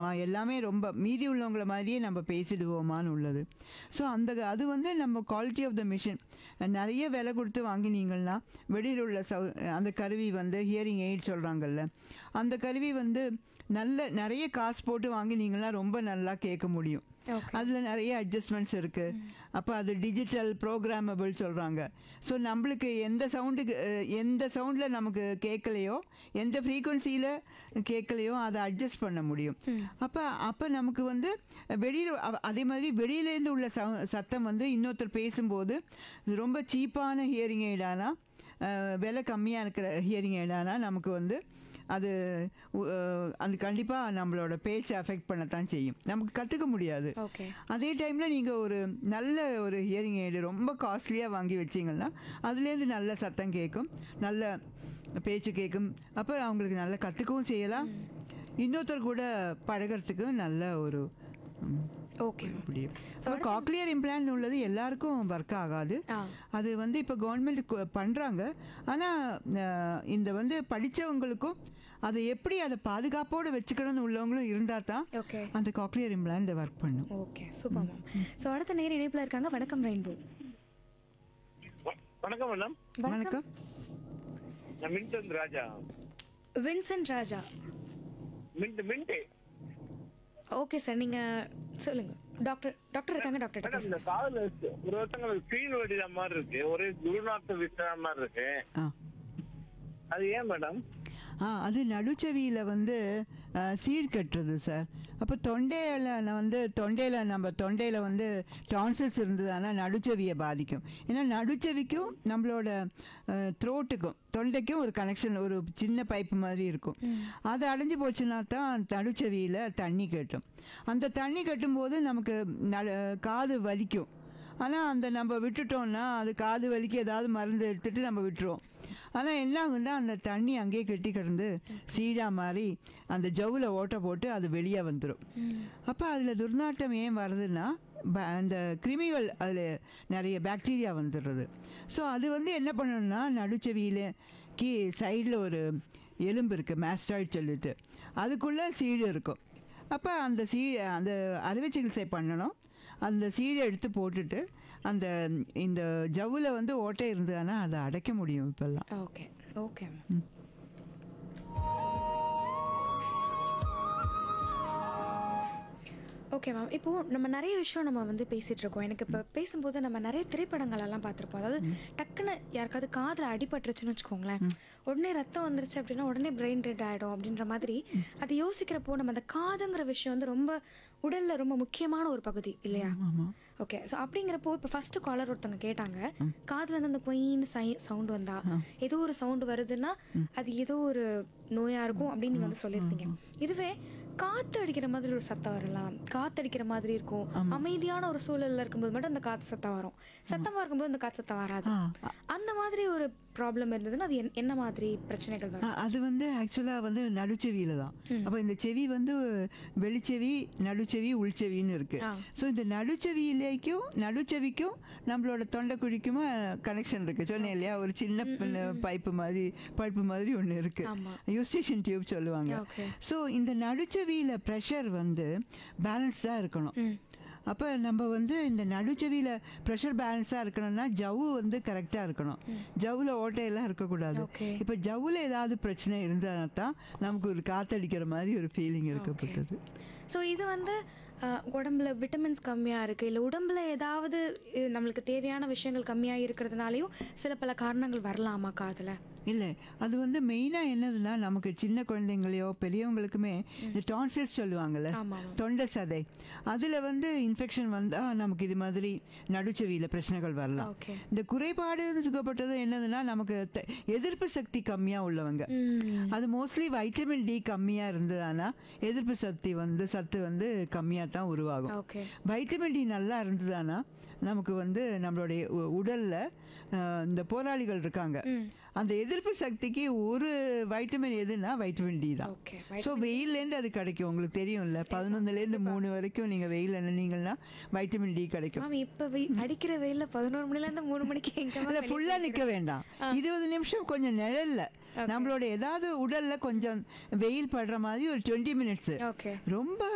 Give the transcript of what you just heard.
எல்லாமே ரொம்ப மீதி உள்ளவங்கள மாதிரியே நம்ம பேசிடுவோமான்னு உள்ளது ஸோ அந்த அது வந்து நம்ம குவாலிட்டி ஆஃப் த மிஷின் நிறைய விலை கொடுத்து வாங்கினீங்கன்னா வெளியில் உள்ள சவு அந்த கருவி வந்து ஹியரிங் எய்ட் சொல்கிறாங்கல்ல அந்த கருவி வந்து நல்ல நிறைய காசு போட்டு வாங்கினீங்கன்னா ரொம்ப நல்லா கேட்க முடியும் Okay. அதில் நிறைய அட்ஜஸ்ட்மெண்ட்ஸ் இருக்குது அப்போ அது டிஜிட்டல் ப்ரோக்ராமபிள் சொல்கிறாங்க ஸோ நம்மளுக்கு எந்த சவுண்டுக்கு எந்த சவுண்டில் நமக்கு கேட்கலையோ எந்த ஃப்ரீக்குவன்சியில் கேட்கலையோ அதை அட்ஜஸ்ட் பண்ண முடியும் அப்போ அப்போ நமக்கு வந்து வெளியில் அதே மாதிரி வெளியிலேருந்து உள்ள சவு சத்தம் வந்து இன்னொருத்தர் பேசும்போது இது ரொம்ப சீப்பான ஹியரிங் எய்டானா விலை கம்மியாக இருக்கிற ஹியரிங் எய்டானா நமக்கு வந்து அது உ- அஹ், அது கண்டிப்பாக நம்மளோட பேச்சை அஃபெக்ட் பண்ணத்தான் செய்யும் நமக்கு கற்றுக்க முடியாது ஓகே அதே டைமில் நீங்கள் ஒரு நல்ல ஒரு ஹியரிங் எய்டு ரொம்ப காஸ்ட்லியாக வாங்கி வச்சிங்கன்னா அதுலேருந்து நல்ல சத்தம் கேட்கும் நல்ல பேச்சு கேட்கும் அப்போ அவங்களுக்கு நல்லா கற்றுக்கவும் செய்யலாம் இன்னொருத்தர் கூட பழகிறதுக்கு நல்ல ஒரு ம், ஓகே மேம் முடியும் ஸோ காக்லியர் இம்ப்ளான்ட் உள்ளது எல்லாருக்கும் ஒர்க் ஆகாது ஆ அது வந்து இப்போ கவர்மெண்ட் பண்ணுறாங்க ஆனால் இந்த வந்து படித்தவங்களுக்கும் அதை எப்படி அதை பாதுகாப்போடு வச்சுக்கணும்னு உள்ளவங்களும் இருந்தால் தான் ஓகே அந்த காக்லியர் இம்ப்ளான்ட் ஒர்க் பண்ணும் ஓகே சூப்பர் மேம் ஸோ அடுத்த நேர இணைப்பில் இருக்காங்க வணக்கம் ரெயின்போ வ- வணக்கம் மேடம் வணக்கம் நான் மின்ட் ராஜா வின்சென்ட் ராஜா மின்ட் மின்ட் ஓகே சார் நீங்க சொல்லுங்க டாக்டர் டாக்டர் இருக்காங்க டாக்டர் மேடம் இந்த காதுல ஒரு ஒருத்தங்களுக்கு ஸ்க்ரீன் வெடித மாதிரி இருக்கு ஒரே குருநாத்த விசுற மாதிரி இருக்கு ஆ அது ஏன் மேடம் ஆ அது நடுச்செவியில் வந்து ஆ, சீர் கட்டுறது சார் அப்போ தொண்டையில் நான் வந்து தொண்டையில் நம்ம தொண்டையில் வந்து டான்சல்ஸ் இருந்ததுன்னா நடுச்செவியை பாதிக்கும் ஏன்னா நடுச்செவிக்கும் நம்மளோட த்ரோட்டுக்கும் தொண்டைக்கும் ஒரு கனெக்ஷன் ஒரு சின்ன பைப்பு மாதிரி இருக்கும் அது அடைஞ்சு போச்சுன்னா தான் நடுச்செவியில் தண்ணி கட்டும் அந்த தண்ணி கட்டும்போது நமக்கு நடு காது வலிக்கும் ஆனால் அந்த நம்ம விட்டுட்டோம்னா அது காது வலிக்கு ஏதாவது மருந்து எடுத்துட்டு நம்ம விட்டுருவோம் ஆனால் என்ன ஆகுன்னா அந்த தண்ணி அங்கேயே கெட்டி கிடந்து சீடாக மாறி அந்த ஜவ்வில் ஓட்டை போட்டு அது வெளியே வந்துடும் அப்போ அதில் துர்நாற்றம் ஏன் வருதுன்னா ப- அந்த கிருமிகள் அதில் நிறைய பாக்டீரியா வந்துடுறது ஸோ அது வந்து என்ன பண்ணணும்னா நடுச்செவியில் கீ சைடில் ஒரு எலும்பு இருக்குது மேஸ்டாய்ட் சொல்லிட்டு அதுக்குள்ளே சீடு இருக்கும் அப்போ அந்த சீ அந்த அறுவை சிகிச்சை பண்ணணும் அந்த சீடை எடுத்து போட்டுட்டு அந்த இந்த ஜவ்வில் வந்து ஓட்டை இருந்ததுன்னா அதை அடைக்க முடியும் இப்போல்லாம் okay okay ma'am okay ma'am இப்போ நம்ம நிறைய விஷயம் நம்ம வந்து பேசிட்டு இருக்கோம் எனக்கு இப்போ பேசும்போது நம்ம நிறைய திரைப்படங்கள் எல்லாம் பார்த்துருப்போம் அதாவது டக்குன்னு யாருக்காவது காதில் அடிபட்டுருச்சுன்னு வச்சுக்கோங்களேன் உடனே ரத்தம் வந்துருச்சு அப்படின்னா உடனே பிரெயின் டெட் ஆகிடும் அப்படின்ற மாதிரி அது யோசிக்கிறப்போ நம்ம அந்த காதுங்கிற விஷயம் வந்து ரொம்ப உடல்ல ரொம்ப முக்கியமான ஒரு பகுதி இல்லையா ஓகே ஸோ அப்படிங்கிறப்போ இப்போ ஃபர்ஸ்ட் காலர் ஒருத்தவங்க கேட்டாங்க காதுல இருந்து அந்த குயின்னு சை சவுண்ட் வந்தா ஏதோ ஒரு சவுண்ட் வருதுன்னா அது ஏதோ ஒரு நோயா இருக்கும் அப்படின்னு நீங்க வந்து சொல்லியிருந்தீங்க இதுவே காத்து அடிக்கிற மாதிரி ஒரு சத்தம் வரலாம் காத்து அடிக்கிற மாதிரி இருக்கும் அமைதியான ஒரு சூழல்ல இருக்கும்போது மட்டும் அந்த காத்து சத்தம் வரும் சத்தமா இருக்கும்போது அந்த காத்து சத்தம் வராது ஆ. அந்த மாதிரி ஒரு ப்ராப்ளம் இருந்ததுன்னா அது என்ன- என்ன மாதிரி பிரச்சனைகள் வரும் அ- அது வந்து ஆக்சுவலாக வந்து நடுச்செவியில் தான் அப்போ இந்த செவி வந்து வெளிச்செவி நடுச்செவி உள்செவின்னு இருக்கு ஆ. ஸோ இந்த நடுச்செவியிலேக்கும் நடுச்செவிக்கும் நம்மளோட தொண்டைக்குழிக்கும் கனெக்ஷன் இருக்கு சொன்னேன் இல்லையா ஒரு சின்ன பைப்பு மாதிரி பைப்பு மாதிரி ஒன்று இருக்கு ஆமா. யூஸ்டேஷன் டியூப் சொல்லுவாங்க Okay. ஸோ இந்த நடுச்செவியில் ப்ரெஷர் வந்து பேலன்ஸ்டாக இருக்கணும் அப்போ நம்ம வந்து இந்த நடுச்செவியில் ப்ரெஷர் பேலன்ஸாக இருக்கணும்னா ஜவ்வு வந்து கரெக்டாக இருக்கணும் ஜவ்வில் ஓட்டையெல்லாம் இருக்கக்கூடாது Okay. இப்போ ஜவ்வில் ஏதாவது பிரச்சனை இருந்தால் தான் நமக்கு ஒரு காத்தடிக்கிற மாதிரி ஒரு ஃபீலிங் இருக்கப்பட்டது ஸோ இது வந்து அஹ், உடம்புல விட்டமின்ஸ் கம்மியாக இருக்குது இல்லை உடம்புல ஏதாவது அஹ், நம்மளுக்கு தேவையான விஷயங்கள் கம்மியாக இருக்கிறதுனாலையும் சில பல காரணங்கள் வரலாமா காதில் இல்லை அது வந்து மெயினாக என்னதுன்னா நமக்கு சின்ன குழந்தைங்களையோ பெரியவங்களுக்குமே இந்த டான்சில்ஸ் சொல்லுவாங்கல்ல ஆமா, ஆமா. தொண்டை சதை அதில் வந்து இன்ஃபெக்ஷன் வந்தால் நமக்கு இது மாதிரி நடுச்செவியில் பிரச்சனைகள் வரலாம் Okay. இந்த குறைபாடு சுகப்பட்டது என்னதுன்னா நமக்கு த- எதிர்ப்பு சக்தி கம்மியாக உள்ளவங்க அது மோஸ்ட்லி வைட்டமின் டி கம்மியாக இருந்ததுன்னா எதிர்ப்பு சக்தி வந்து சத்து வந்து கம்மியாக தான் உருவாகும் ஓகே வைட்டமின் டி நல்லா இருந்ததுன்னா நமக்கு வந்து நம்மளுடைய உ- உடல்ல அஹ், இந்த போராளிகள் இருக்காங்க அந்த எதிர்ப்பு சக்திக்கு ஒரு வைட்டமின் எதுனா வைட்டமின் டி தான் Okay, ஸோ வெயில்லேருந்து அது கிடைக்கும் உங்களுக்கு தெரியும்ல பதினொன்னுலேருந்து மூணு வரைக்கும் நீங்கள் வெயில் நின்னீங்கன்னா வைட்டமின் டி கிடைக்கும் மேம் இப்போ வெய் அடிக்கிற வெயில்ல பதினோரு மணிலேருந்து மூணு மணிக்கு எங்க இல்லை ஃபுல்லாக நிற்க வேண்டாம் இருபது நிமிஷம் கொஞ்சம் நிழல்ல நம்மளோட ஏதாவது உடல்ல கொஞ்சம் வெயில் படுற மாதிரி ஒரு டுவெண்ட்டி மினிட்ஸ் ஓகே ரொம்ப